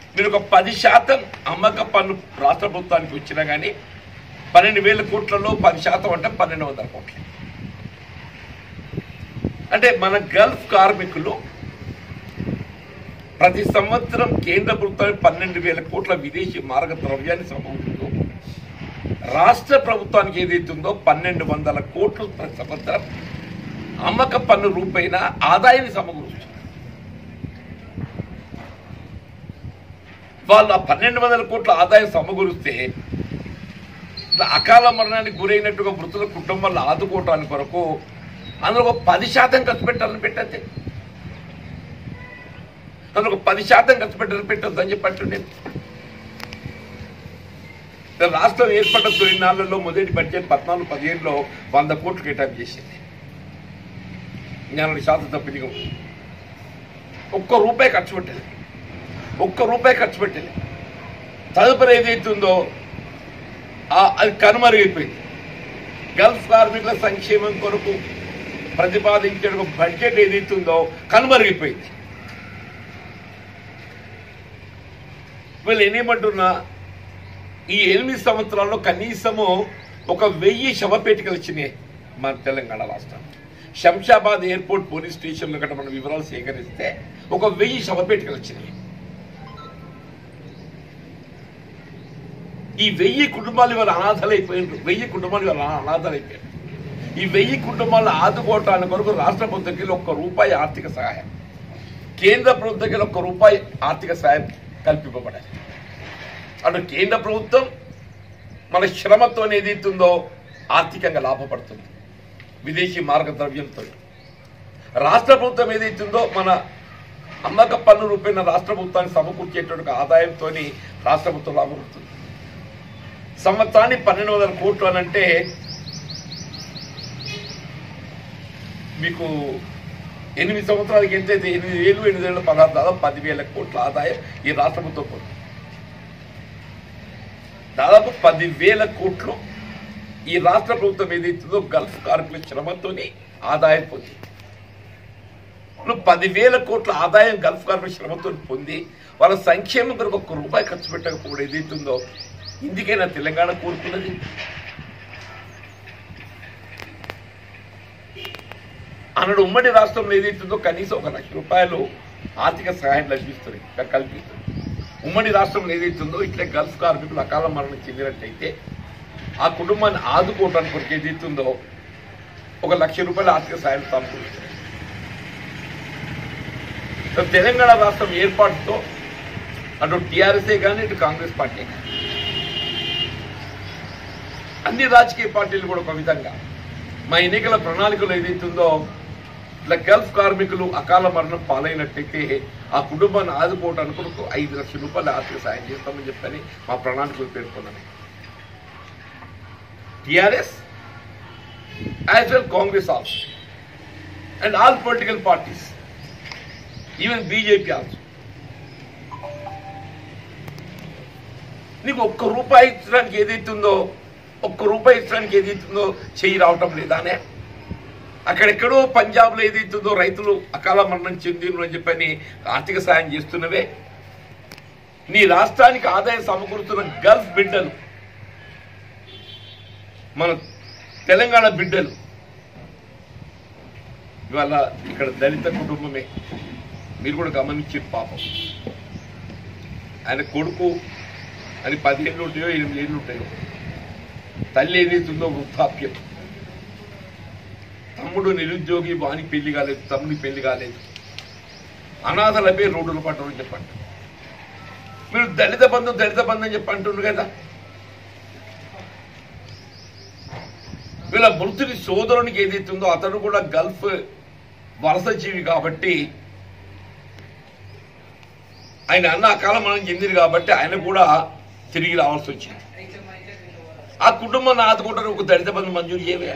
మీరు ఒక పది శాతం అమ్మక పన్ను రాష్ట్ర ప్రభుత్వానికి వచ్చినా కానీ పన్నెండు వేల కోట్లలో పది శాతం అంటే పన్నెండు వందల కోట్లు అంటే మన గల్ఫ్ కార్మికులు ప్రతి సంవత్సరం కేంద్ర ప్రభుత్వానికి పన్నెండు వేల కోట్ల విదేశీ మార్గ ద్రవ్యాన్ని సమకూరుతూ రాష్ట్ర ప్రభుత్వానికి ఏదైతుందో పన్నెండు వందల కోట్లు ప్రతి సంవత్సరం అమ్మక పన్ను రూపైన ఆదాయాన్ని సమకూరుస్తుంది వాళ్ళు ఆ పన్నెండు వందల కోట్ల ఆదాయం సమకూరిస్తే అకాల మరణానికి గురైనట్టుగా మృతుల కుటుంబాలను ఆదుకోవటానికి కొరకు అందులో ఒక పది శాతం ఖర్చు పెట్టాలని పెట్టద్ది అందులో ఒక పది శాతం ఖర్చు పెట్టాలని పెట్టద్దు అని చెప్పట్టు నేను రాష్ట్రం ఏర్పడ్డ తొలి నాళ్లలో మొదటి బడ్జెట్ పద్నాలుగు పదిహేనులో వంద కోట్లు కేటాయింపు చేసింది జ్ఞానుడి శాతం తప్పిదిగా ఒక్క రూపాయి ఖర్చు పెట్టలేదు ఒక్క రూపాయి ఖర్చు పెట్టలేదు తదుపరి ఏదైతుందో ఆ- అది కనుమరుగైపోయింది గల్ఫ్ కార్మికుల సంక్షేమం కొరకు ప్రతిపాదించిన ఒక బడ్జెట్ ఏదైతుందో కనుమరుగైపోయింది వీళ్ళు ఏమంటున్నా ఈ ఎనిమిది సంవత్సరాల్లో కనీసము ఒక వెయ్యి శవపేటికలు వచ్చినాయి మన తెలంగాణ రాష్ట్రం శంషాబాద్ ఎయిర్పోర్ట్ పోలీస్ స్టేషన్లో గట్రా మనం వివరాలు సేకరిస్తే ఒక వెయ్యి శవపేటికలు వచ్చినాయి ఈ వెయ్యి కుటుంబాలు ఇవాళ అనాథలైపోయినారు వెయ్యి కుటుంబాలు ఇవాళ అనాథలైపోయారు ఈ వెయ్యి కుటుంబాలను ఆదుకోవటానికి కొరకు రాష్ట్ర ప్రభుత్వం ఒక్క రూపాయి ఆర్థిక సహాయం కేంద్ర ప్రభుత్వం ఒక్క రూపాయి ఆర్థిక సహాయం కల్పింపబడాలి అటు కేంద్ర ప్రభుత్వం మన శ్రమతో ఏదైతుందో ఆర్థికంగా లాభపడుతుంది విదేశీ మార్గద్రవ్యంతో రాష్ట్ర ప్రభుత్వం ఏదైతుందో మన అమ్మక పన్ను రూపైన రాష్ట్ర ప్రభుత్వానికి సమకూర్చేటువంటి ఆదాయంతో రాష్ట్ర ప్రభుత్వం లాభపడుతుంది సంవత్సరానికి పన్నెండు వందల కోట్లు అని అంటే మీకు ఎనిమిది సంవత్సరాలకి ఎంతైతే ఎనిమిది వేలు ఎనిమిది వేల పదహారు దాదాపు పదివేల కోట్ల ఆదాయం ఈ రాష్ట్ర ప్రభుత్వం పొందుతుంది దాదాపు పదివేల కోట్లు ఈ రాష్ట్ర ప్రభుత్వం ఏదైతుందో గల్ఫ్ కార్మికుల శ్రమతోని ఆదాయం పొంది నువ్వు పదివేల కోట్ల ఆదాయం గల్ఫ్ కార్మికుల శ్రమతో పొంది వాళ్ళ సంక్షేమం కొరకు ఒక్క రూపాయి ఖర్చు పెట్టకపోవడం ఏదైతుందో ఇందుకైనా తెలంగాణ కోరుకున్నది అన్నాడు ఉమ్మడి రాష్ట్రంలో ఏదైతుందో కనీసం ఒక లక్ష రూపాయలు ఆర్థిక సహాయం లభిస్తుంది కల్పిస్తుంది ఉమ్మడి రాష్ట్రంలో ఏదైతుందో ఇట్లా గల్ఫ్ కార్మికులు అకాల మరణం చెందినట్టయితే ఆ కుటుంబాన్ని ఆదుకోవడానికి కొరకు ఏదైతుందో ఒక లక్ష రూపాయల ఆర్థిక సహాయం సమకూరుస్తుంది సో తెలంగాణ రాష్ట్రం ఏర్పాటుతో అటు టీఆర్ఎస్ఏ కానీ ఇటు కాంగ్రెస్ పార్టీ కానీ అన్ని రాజకీయ పార్టీలు కూడా ఒక విధంగా మా ఎన్నికల ప్రణాళికలు ఏదైతుందో ఇట్లా గల్ఫ్ కార్మికులు అకాల మరణం పాలైనట్టయితే ఆ కుటుంబాన్ని ఆదుకోవడానికి కూడా ఒక ఐదు లక్షల రూపాయల ఆర్థిక సాయం చేస్తామని చెప్పని మా ప్రణాళికలు పేర్కొన్నాను TRS as well Congress also and all political parties even BJP also నీకు ఒక్క రూపాయి ఇచ్చడానికి ఏదైతుందో ఒక్క రూపాయి ఇచ్చడానికి ఏదైతుందో చెయ్యి రావటం లేదానే అక్కడెక్కడో పంజాబ్లో ఏదైతుందో రైతులు అకాల మరణం చెందిను అని చెప్పని ఆర్థిక సాయం చేస్తున్నవే నీ రాష్ట్రానికి ఆదాయం సమకూరుతున్న గల్ఫ్ బిడ్డలు మన తెలంగాణ బిడ్డలు ఇవాళ ఇక్కడ దళిత కుటుంబమే మీరు కూడా గమనించారు పాపం ఆయన కొడుకు అని పదిహేళ్ళు ఉంటాయో ఎనిమిది ఏళ్ళు ఉంటాయో తల్లి ఏదైతుందో వృద్ధాప్యం తమ్ముడు నిరుద్యోగి వానికి పెళ్లి కాలేదు తమ్ముడి పెళ్లి కాలేదు అనాథలపై రోడ్డులు పట్టడం చెప్పండి మీరు దళిత బంధం దళిత బంధం అని చెప్పి అంటుండ్రు కదా వీళ్ళ మృతుడి సోదరునికి ఏదైతుందో అతను కూడా గల్ఫ్ వలస జీవి కాబట్టి ఆయన అన్న అకాలం మనం చెందింది కాబట్టి ఆయన కూడా తిరిగి రావాల్సి వచ్చింది ఆ కుటుంబాన్ని ఆదుకుంటారు ఒక దళిత బంధు మంజూరు చేయవే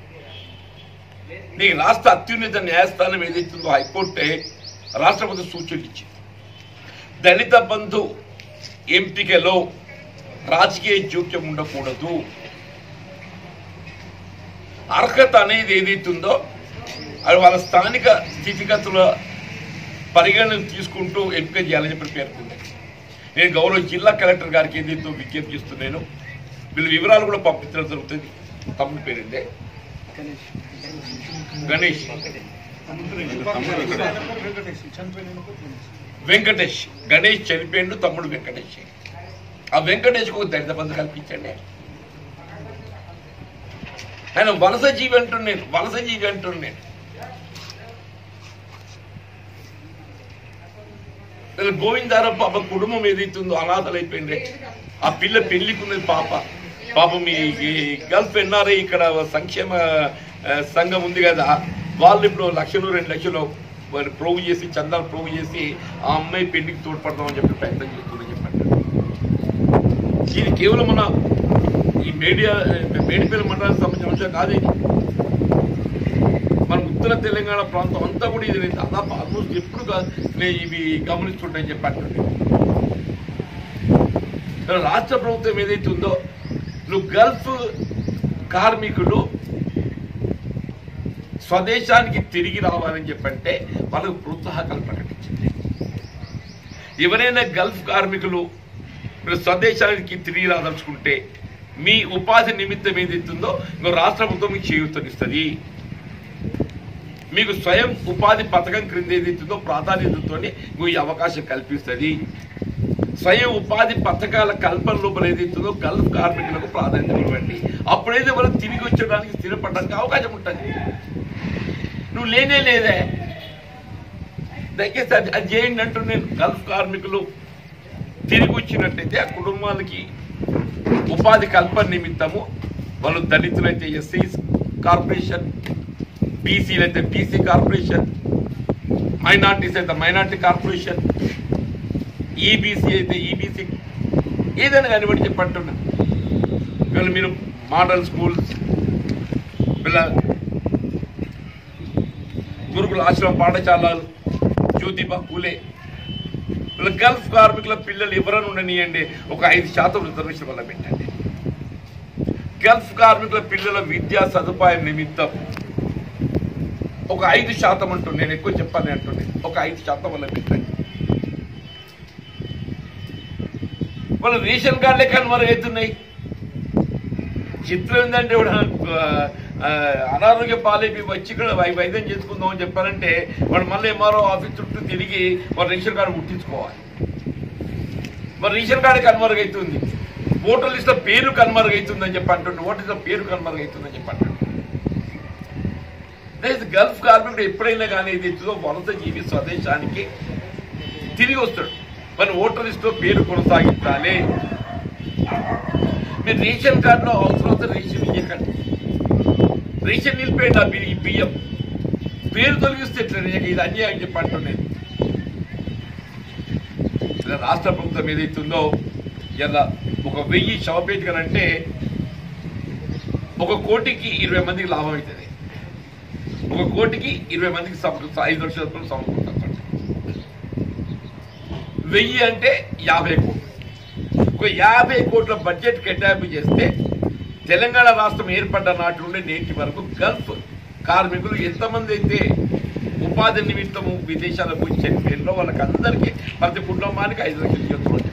నీకు రాష్ట్ర అత్యున్నత న్యాయస్థానం ఏదైతుందో హైకోర్టే రాష్ట్రపతి సూచనలు ఇచ్చింది దళిత బంధు ఎంపికలో రాజకీయ జోక్యం ఉండకూడదు అర్హత అనేది ఏదైతుందో అది వాళ్ళ స్థానిక స్థితిగతుల పరిగణన తీసుకుంటూ ఎంపిక చేయాలని చెప్పి పేర్కొంది నేను గౌరవ జిల్లా కలెక్టర్ గారికి ఏదైతే విజ్ఞప్తి చేస్తున్నాను వీళ్ళ వివరాలు కూడా పంపించడం జరుగుతుంది తమ్ముడి పేరుందే గణేష్ వెంకటేష్ గణేష్ చనిపోయిండు తమ్ముడు వెంకటేష్ ఆ వెంకటేష్కి ఒక దళిత బంధు కల్పించండి ఆయన వలస జీవి అంటున్నాను వలస జీవి అంటున్నాను వీళ్ళ గోవిందారప్ప పాప కుటుంబం ఏదైతుందో అనాథలైపోయింది ఆ పిల్ల పెళ్లికున్నది పాప పాప మీ ఈ గల్ఫ్ ఎన్ఆర్ఐ ఇక్కడ సంక్షేమ ఆ, సంఘం ఉంది కదా వాళ్ళు ఇప్పుడు లక్షలు రెండు లక్షలు మరి ప్రోగు చేసి చందాలు ప్రోగు చేసి ఆ అమ్మాయి పెళ్లికి తోడ్పడతామని చెప్పి ప్రయత్నం చేస్తుందని చెప్పండి ఇది కేవలం మన ఈ మీడియా మేడిపల్లి మండలానికి సంబంధించిన అంశం కాదు ఇది మన ఉత్తర తెలంగాణ ప్రాంతం అంతా కూడా ఇది నేను దాదాపు ఆల్మోస్ట్ ఎప్పుడు గా- నేను ఇవి గమనిస్తుంటాయని చెప్పి అంటున్నాను కానీ రాష్ట్ర ప్రభుత్వం ఏదైతే ఉందో నువ్వు గల్ఫ్ కార్మికులు స్వదేశానికి తిరిగి రావాలని చెప్పంటే వాళ్ళకు ప్రోత్సాహకాలు ప్రకటించింది ఎవరైనా గల్ఫ్ కార్మికులు మీరు స్వదేశానికి తిరిగి రాదలుచుకుంటే మీ ఉపాధి నిమిత్తం ఏదైతుందో ఇంకో రాష్ట్ర ప్రభుత్వం మీకు చేయూతనిస్తుంది మీకు స్వయం ఉపాధి పథకం క్రింద ఏదైతుందో ప్రాధాన్యతతో మీకు ఈ అవకాశం కల్పిస్తుంది స్వయం ఉపాధి పథకాల కల్పన లోపల ఏదైతుందో గల్ఫ్ కార్మికులకు ప్రాధాన్యత ఇవ్వండి అప్పుడైతే మనం తిరిగి వచ్చడానికి స్థిరపడడానికి అవకాశం ఉంటుంది నువ్వు లేనే లేదే దయచేసి అది అది చేయండి అంటూ నేను గల్ఫ్ కార్మికులు తిరిగి వచ్చినట్టయితే ఆ కుటుంబాలకి ఉపాధి కల్పన నిమిత్తము వాళ్ళు దళితులైతే ఎస్సీ కార్పొరేషన్ బీసీలు అయితే బీసీ కార్పొరేషన్ మైనార్టీస్ అయితే మైనార్టీ కార్పొరేషన్ ఈబీసీ అయితే ఈబీసీ ఏదైనా కానివ్వండి చెప్పంటున్నా ఇవాళ మీరు మోడల్ స్కూల్స్ పిల్ల గురుకుల ఆశ్రమ పాఠశాలలు జ్యోతిబా పూలే వీళ్ళ గల్ఫ్ కార్మికుల పిల్లలు ఎవరైనా ఉండనియండి ఒక ఐదు శాతం రిజర్వేషన్ వల్ల పెట్టండి గల్ఫ్ కార్మికుల పిల్లల విద్యా సదుపాయం నిమిత్తం ఒక ఐదు శాతం అంటూ నేను ఎక్కువ చెప్పాలి అంటుండే ఒక ఐదు శాతం వల్ల పెట్టండి వాళ్ళ రేషన్ కార్డులే కన్వర్ అవుతున్నాయి చిత్రం ఏంటంటే ఇప్పుడు ఆ, అనారోగ్య పాలైపోయి వచ్చి ఇక్కడ వై- వైద్యం చేసుకుందాం అని చెప్పారంటే వాడు మళ్ళీ ఎంఆర్ఓ ఆఫీస్ చుట్టూ తిరిగి వాళ్ళ రేషన్ కార్డు ముట్టించుకోవాలి మరి రేషన్ కార్డు కన్వర్గ్ అవుతుంది ఓటర్ లిస్ట్ పేరు కన్వర్గ్ అవుతుంది అని చెప్పి అంటుండే ఓటర్ లిస్ట్ పేరు కన్వర్గ్ అవుతుంది అని చెప్పి అంటుండే లేదు గల్ఫ్ కార్మికుడు ఎప్పుడైనా కానీ ఇది ఇస్తుందో వలస జీవి స్వదేశానికి తిరిగి వస్తాడు మరి ఓటర్ లిస్ట్ లో పేరు కొనసాగించాలి మీరు రేషన్ కార్డులో అవసరం వస్తే రేషన్ ఇవ్వకండి రేషన్ నిలిపేయండి ఆ బి- ఈ బియ్యం పేరు తొలగిస్తే ఎట్లా ఇక ఇది అన్యాయం చెప్పి అంటున్నాను ఇలా రాష్ట్ర ప్రభుత్వం ఏదైతుందో ఇలా ఒక వెయ్యి శవపేటికలు అంటే ఒక కోటికి ఇరవై మందికి లాభం అవుతుంది ఒక కోటికి ఇరవై మందికి సమ- ఐదు లక్షల రూపాయలు సమకూరుతుంది వెయ్యి అంటే యాభై కోట్లు ఒక యాభై కోట్ల బడ్జెట్ కేటాయింపు చేస్తే తెలంగాణ రాష్ట్రం ఏర్పడ్డ నాటి నుండి నేటి వరకు గల్ఫ్ కార్మికులు ఎంతమంది అయితే ఉపాధి నిమిత్తము విదేశాలకు పోయి చనిపోయినో వాళ్ళకి అందరికీ ప్రతి కుటుంబానికి ఐదు లక్షలు చెప్తున్నాం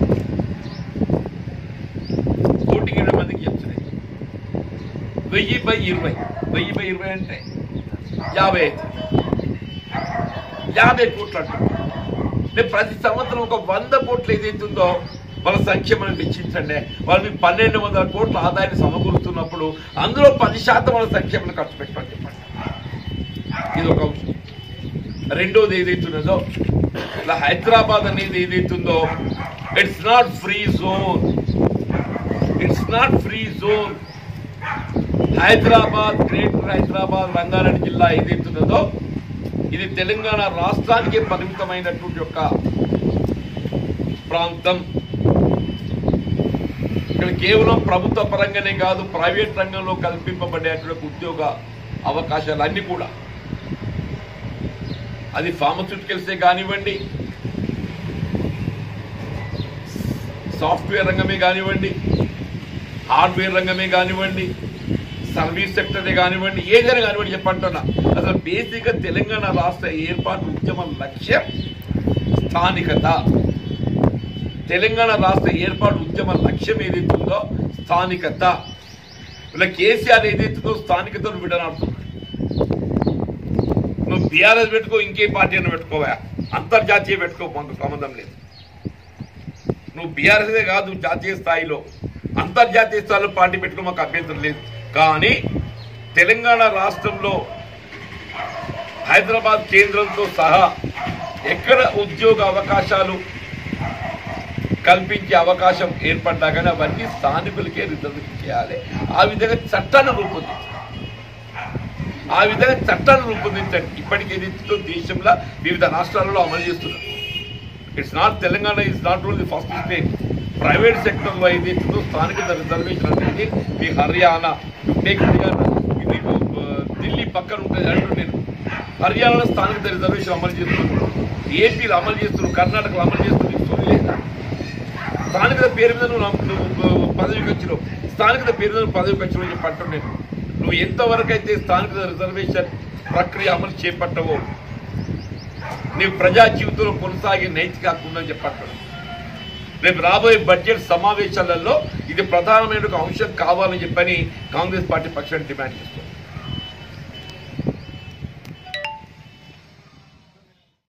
కోటికి ఇరవై మందికి చెప్తున్నాయి వెయ్యి బై ఇరవై వెయ్యి బై ఇరవై అంటే యాభై ఐదు యాభై కోట్లు అంటారు నేను ప్రతి సంవత్సరం ఒక వంద కోట్లు ఏదైతుందో వాళ్ళ సంక్షేమాన్ని వెచ్చించండి వాళ్ళు మీకు పన్నెండు వందల కోట్ల ఆదాయాన్ని సమకూరుతున్నప్పుడు అందులో పది శాతం వాళ్ళ సంక్షేమాన్ని ఖర్చు పెట్టమని చెప్పండి ఇది ఒక అంశం రెండోది ఏదైతున్నదో ఇలా హైదరాబాద్ అనేది ఏదైతుందో it's not free zone it's not free zone Hyderabad greater Hyderabad Rangareddy జిల్లా ఏదైతున్నదో ఇది తెలంగాణ రాష్ట్రానికే పరిమితమైనటువంటి యొక్క ప్రాంతం ఇక్కడ కేవలం ప్రభుత్వ పరంగానే కాదు ప్రైవేట్ రంగంలో కల్పింపబడేటువంటి ఉద్యోగ అవకాశాలు అన్ని కూడా అది ఫార్మస్యూటికల్సే కానివ్వండి సాఫ్ట్వేర్ రంగమే కానివ్వండి హార్డ్వేర్ రంగమే కానివ్వండి సర్వీస్ సెక్టరే కానివ్వండి ఏదైనా కానివ్వండి చెప్పంటున్నా అసలు బేసిక్గా తెలంగాణ రాష్ట్ర ఏర్పాటు ఉద్యమ లక్ష్యం స్థానికత తెలంగాణ రాష్ట్ర ఏర్పాటు ఉద్యమ లక్ష్యం ఏదైతుందో స్థానికత ఇలా కేసీఆర్ ఏదైతుందో స్థానికతను విడనాడుతున్నాడు నువ్వు బీఆర్ఎస్ పెట్టుకో ఇంకే పార్టీ అని పెట్టుకోవా అంతర్జాతీయ పెట్టుకో మాకు సంబంధం లేదు నువ్వు బీఆర్ఎస్ఏ కాదు జాతీయ స్థాయిలో అంతర్జాతీయ స్థాయిలో పార్టీ పెట్టుకో మాకు అభ్యంతరం లేదు కానీ తెలంగాణ రాష్ట్రంలో హైదరాబాద్ కేంద్రంతో సహా ఎక్కడ ఉద్యోగ అవకాశాలు కల్పించే అవకాశం ఏర్పడ్డా కానీ అవన్నీ స్థానికులకే రిజర్వేషన్ చేయాలి ఆ విధంగా చట్టాన్ని రూపొందించాలి ఆ విధంగా చట్టాన్ని రూపొందించండి ఇప్పటికి ఏదైతే దేశంలో వివిధ రాష్ట్రాలలో అమలు చేస్తున్నారు it's not Telangana is not only first state private సెక్టర్లో ఏదైతుందో స్థానిక రిజర్వేషన్ అనేది మీ హర్యానా టేక్ హర్యానా ఇది ఆ, ఢిల్లీ పక్కన ఉంటుంది అంటూ నేను హర్యానాలో స్థానిక రిజర్వేషన్ అమలు చేస్తున్నారు ఏపీలో అమలు చేస్తున్నారు కర్ణాటకలో అమలు చేస్తున్నారు నీకు సోది లేదా స్థానికత పేరు మీద నువ్వు నమ్ము- నువ్వు పదవికి వచ్చినావు స్థానికత పేరు మీద నువ్వు పదవికి వచ్చినావు చెప్పి అంటున్నాను నేను నువ్వు ఎంతవరకు అయితే స్థానికత రిజర్వేషన్ ప్రక్రియ అమలు చేపట్టవో నీ ప్రజా జీవితంలో కొనసాగే నైతిక హక్కు ఉందని చెప్పంటాడు రేపు రాబోయే బడ్జెట్ సమావేశాలలో ఇది ప్రధానమైన ఒక అంశం కావాలని చెప్పని కాంగ్రెస్ పార్టీ పక్షాన్ని డిమాండ్ చేస్తుంది